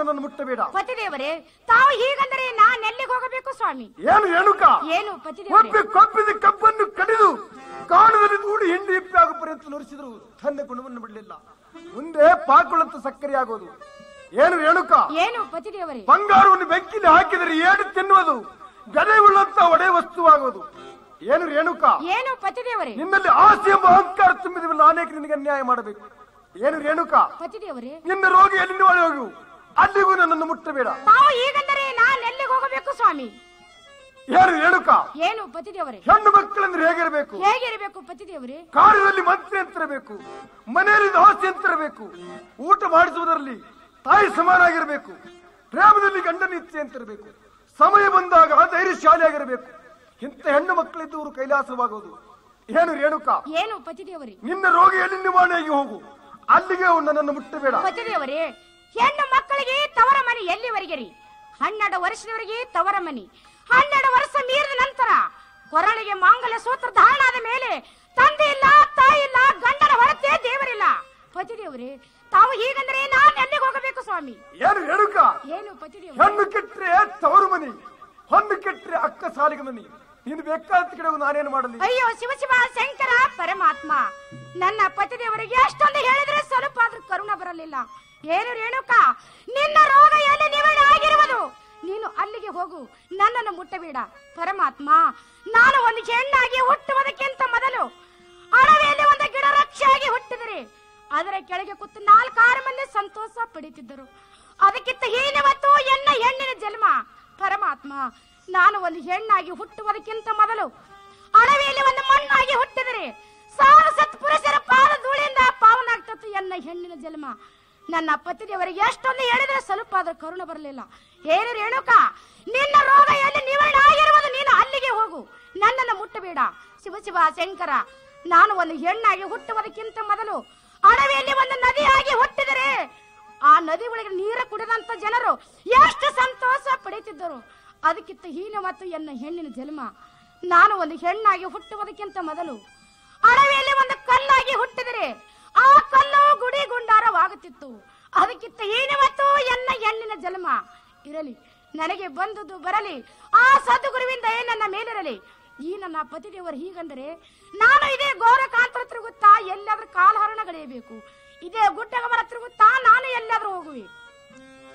ನನ್ನನ್ನು ಮುಟ್ಟಬೇಡ ಪತಿದೇವರೇ ತಾವು ಹೀಗಂದರೆ ನಾನ್ ಎಲ್ಲಿಗೆ ಹೋಗಬೇಕು ಸ್ವಾಮಿ ಏನು ರೇಣುಕ ಏನು ಪತಿದೇವರೇ ಒಬ್ಬಿ ಕೊಬ್ಬಿದ ಕಬ್ಬನ್ನು ಕಡಿದು ಕಾಣದಲ್ಲಿ ದೂಡಿ ಹಿಂಡಿ ಇಪ್ಪಾಗ ಪರ್ಯಂತ ನುರಿಸಿದ್ರು ತನ್ನ ಗುಣವನ್ನು ಬಿಡಲಿಲ್ಲ ಮುಂದೆ ಪಾಕುಳಂತ ಸಕ್ಕರೆ ಆಗೋದು ಏನು ರೇಣುಕ ಏನು ಪತಿದೇವರೇ ಬಂಗಾರವನ್ನು ಬೆಂಕಿಲಿ ಹಾಕಿದರೆ ಏಡು ತಿನ್ನುವುದು ಗದೆ ಉಳ್ಳಂತ ಒಡೆ ವಸ್ತುವಾಗುವುದು ಏನು ರೇಣುಕ ಏನು ಪತಿದೇವರೇ ನಿನ್ನಲ್ಲಿ ಆಸೆ ಎಂಬ ಅಹಂಕಾರ ತುಂಬಿದವಲ್ಲ ಅನೇಕ ನಿನಗೆ ಅನ್ಯಾಯ ಮಾಡಬೇಕು ಏನು ರೇಣುಕ ಪತಿದೇವರೇ ನಿನ್ನ ರೋಗಿ ಎಲ್ಲಿಂದ ಒಳಗೆ ಹೋಗು ಅಲ್ಲಿಗೂ ನನ್ನನ್ನು ಮುಟ್ಟಬೇಡ ತಾವು ಹೀಗಂದರೆ ನಾನ್ ಎಲ್ಲಿಗೆ ಹೋಗಬೇಕು ಸ್ವಾಮಿ ಏನು ರೇಣುಕ ಏನು ಪತಿದೇವರೇ ಹೆಣ್ಣು ಮಕ್ಕಳೆಂದ್ರೆ ಹೇಗಿರಬೇಕು ಹೇಗಿರಬೇಕು ಪತಿದೇವರೇ ಕಾರ್ಯದಲ್ಲಿ ಮಂತ್ರಿ ಅಂತಿರಬೇಕು ಮನೆಯಲ್ಲಿ ದಾಸಿ ಅಂತಿರಬೇಕು ಊಟ ಮಾಡಿಸುವುದರಲ್ಲಿ ತಾಯಿ ಸಮಾನಾಗಿರಬೇಕು ಪ್ರೇಮದಲ್ಲಿ ಗಂಡನ ಇಚ್ಛೆ ಅಂತಿರಬೇಕು ಸಮಯ ಬಂದಾಗ ಧೈರ್ಯಶಾಲಿಯಾಗಿರಬೇಕು ಇಂಥ ಹೆಣ್ಣು ಮಕ್ಕಳಿದ್ದವರು ಕೈಲಾಸವಾಗುವುದು ಏನು ರೇಣುಕ ಏನು ಪತಿದೇವರೇ ನಿನ್ನ ರೋಗಿ ಎಲ್ಲಿ ನಿವಾರಣೆಯಾಗಿ ಹೋಗು ಅಲ್ಲಿಗೆ ಅವ್ನು ನನ್ನನ್ನು ಮುಟ್ಟಬೇಡ ಪತಿದೇವರೇ ಹೆಣ್ಣು ಮಕ್ಕಳಿಗೆ ತವರ ಮನೆ ಎಲ್ಲಿವರೆಗೆ ರೀ ಹನ್ನೆರಡು ವರ್ಷದವರೆಗೆ ತವರ ಮನೆ ಹನ್ನೆರಡು ವರ್ಷ ಮೀರಿದ ನಂತರ ಕೊರಳಿಗೆ ಮಾಂಗಲ್ಯ ಸೂತ್ರ ಧಾರಣ ಆದ ಮೇಲೆ ತಂದೆ ಇಲ್ಲ ತಾಯಿ ಇಲ್ಲ ಗಂಡನ ಹೊರತೆ ದೇವರಿಲ್ಲ ಪತಿದೇವರೇ ತಾವು ಹೀಗಂದ್ರೆ ನಾನು ಎಲ್ಲಿಗೆ ಹೋಗಬೇಕು ಸ್ವಾಮಿ ಏನು ರೇಣುಕ ಏನು ಪತಿದೇವ ಹೆಣ್ಣು ಕೆಟ್ಟರೆ ತವರು ಮನಿ ಹೊಣ್ಣು ಕೆಟ್ಟರೆ ಅಕ್ಕ ಸಾಲಿಗೆ ಮನಿ ನೀನು ಬೇಕಾದ ಕಡೆ ನಾನೇನು ಮಾಡಲಿ ಅಯ್ಯೋ ಶಿವ ಶಿವ ಶಂಕರ ಪರಮಾತ್ಮ ನನ್ನ ಪತಿದೇವರಿಗೆ ಅಷ್ಟೊಂದು ಹೇಳಿದ್ರೆ ಸ್ವಲ್ಪ ಆದ್ರೂ ಕರುಣ ಬರಲಿಲ್ಲ ಏನು ರೇಣುಕ ನಿನ್ನ ರೋಗ ಎಲ್ಲಿ ನಿವಾರಣೆ ಆಗಿರುವುದು ನೀನು ಅಲ್ಲಿಗೆ ಹೋಗು ನನ್ನನ್ನು ಮುಟ್ಟಬೇಡ ಪರಮಾತ್ಮ ನಾನು ಒಂದು ಹೆಣ್ಣಾಗಿ ಹುಟ್ಟುವುದಕ್ಕಿಂತ ಮೊದಲು ಅಡವಿಯಲ್ಲಿ ಒಂದು ಗಿಡ ರಕ್ಷೆಯಾಗಿ ಹುಟ್ಟಿದರೆ ಅದರ ಕೆಳಗೆ ಕೂತು ನಾಲ್ಕಾರು ಮಂದಿ ಸಂತೋಷ ಪಡೀತಿದ್ದರು ಅದಕ್ಕಿಂತ ಹೀನವತ್ತು ಎನ್ನ ಹೆಣ್ಣಿನ ಜನ್ಮ ಪರಮಾತ್ಮ ನಾನು ಒಂದು ಹೆಣ್ಣಾಗಿ ಹುಟ್ಟುವುದಕ್ಕಿಂತ ಮೊದಲು ಅಡವಿಯಲ್ಲಿ ಒಂದು ಮಣ್ಣಾಗಿ ಹುಟ್ಟಿದರೆ ಸಾವಿರ ಸತ್ ಪುರುಷರ ಪಾದ ಧೂಳಿಂದ ಪಾವನಾಗ್ತತ್ತು ಎನ್ನ ಹೆಣ್ಣಿನ ಜನ್ಮ ನನ್ನ ಪತಿದೇವರಿಗೆ ಎಷ್ಟೊಂದು ಹೇಳಿದ್ರೆ ಸ್ವಲ್ಪ ಆದ್ರೂ ಕರುಣ ಬರಲಿಲ್ಲ ಏನು ರೇಣುಕ ನಿನ್ನ ರೋಗ ಎಲ್ಲಿ ನಿವಾರಣೆ ಆಗಿರುವುದು ನೀನು ಅಲ್ಲಿಗೆ ಹೋಗು ನನ್ನನ್ನು ಮುಟ್ಟಬೇಡ ಶಿವ ಶಿವ ಶಂಕರ ನಾನು ಒಂದು ಹೆಣ್ಣಾಗಿ ಹುಟ್ಟುವುದಕ್ಕಿಂತ ಮೊದಲು ಅಡವಿಯಲ್ಲಿ ಒಂದು ನದಿಯಾಗಿ ಹುಟ್ಟಿದರೆ ಆ ನದಿ ಒಳಗೆ ನೀರು ಕುಡಿದಂತ ಜನರು ಎಷ್ಟು ಸಂತೋಷ ಪಡೆಯುತ್ತಿದ್ದರು ಅದಕ್ಕಿಂತ ಹೀನ ಮತ್ತು ಎನ್ನ ಹೆಣ್ಣಿನ ಜನ್ಮ ನಾನು ಒಂದು ಹೆಣ್ಣಾಗಿ ಹುಟ್ಟುವುದಕ್ಕಿಂತ ಮೊದಲು ಅಡವಿಯಲ್ಲಿ ಒಂದು ಕಲ್ಲಾಗಿ ಹುಟ್ಟಿದರೆ ಆ ಕಲ್ಲು ಗುಡಿ ಗುಂಡಾರವಾಗುತ್ತಿತ್ತು ಅದಕ್ಕಿಂತ ಹೀನ ಮತ್ತು ಎನ್ನ ಹೆಣ್ಣಿನ ಜನ್ಮ ಇರಲಿ ನನಗೆ ಬಂದುದು ಬರಲಿ ಆ ಸದ್ಗುರುವಿಂದ ಏ ನನ್ನ ಮೇಲಿರಲಿ ಈ ನನ್ನ ಪತಿದೇವರು ಹೀಗಂದರೆ ನಾನು ಇದೇ ಘೋರಕಾಂತರ ತಿರುಗುತ್ತಾ ಎಲ್ಲಾದ್ರೂ ಕಾಲಹರಣ ಗಳೆಯಬೇಕು ಇದೇ ಗುಡ್ಡಗಮನ ತಿರುಗುತ್ತಾ ನಾನು ಎಲ್ಲಾದ್ರೂ ಹೋಗುವೆ